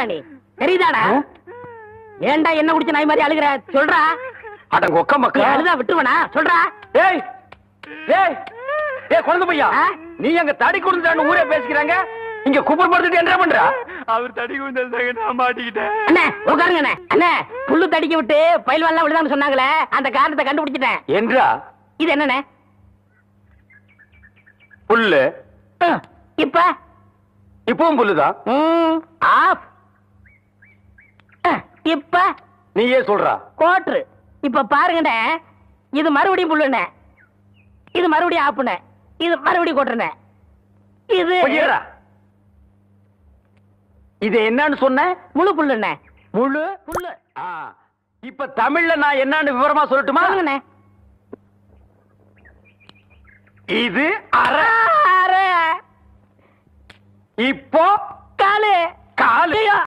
நீ தெரியுதாடா ஏன்டா என்ன குடிச்ச நாய் மாதிரி அழுகுற சொல்றா அடங்க ஒக்க நீ மக்கா அழுதா விட்டுருவனா சொல்றா ஏய் ஏய் ஏய் குழந்தை பையா ஆ? நீ அங்க தடி குடுந்தான்னு ஊரே பேசிக்கிறாங்க இங்க குப்பர் படுத்துட்டு என்ன பண்ற அவர் தடி குந்தல் நான் மாட்டிக்கிட்டேன் அண்ணே உட்காருங்க அண்ணே அண்ணே புல்லு தடிக்க விட்டு பயில்வான்லாம் விழுதான்னு சொன்னாங்களே அந்த காரணத்தை கண்டுபிடிச்சிட்டேன் என்றா இது என்னண்ணே புல்லு ம், இப்ப இப்பவும் புல்லுதான் ம், ஆஃப் அஹ், இப்ப நீயே சொல்றா கோட்ரு இப்ப பாருங்கண்ணே இது மறுபடியும் புல்லுண்ணே இது மறுபடியும் ஆப்புண்ணே இது மறுபடியும் கோட்டுண்ணே இது பொய்யரா இது என்னன்னு சொன்ன முழு புல்லுண்ணே முழு புல்லு ஆ, இப்ப தமிழ்ல நான் என்னன்னு விவரமா சொல்லட்டுமா சொல்லுங்கண்ணே இது அரை அரை இப்போ காலு காலு ஐயோ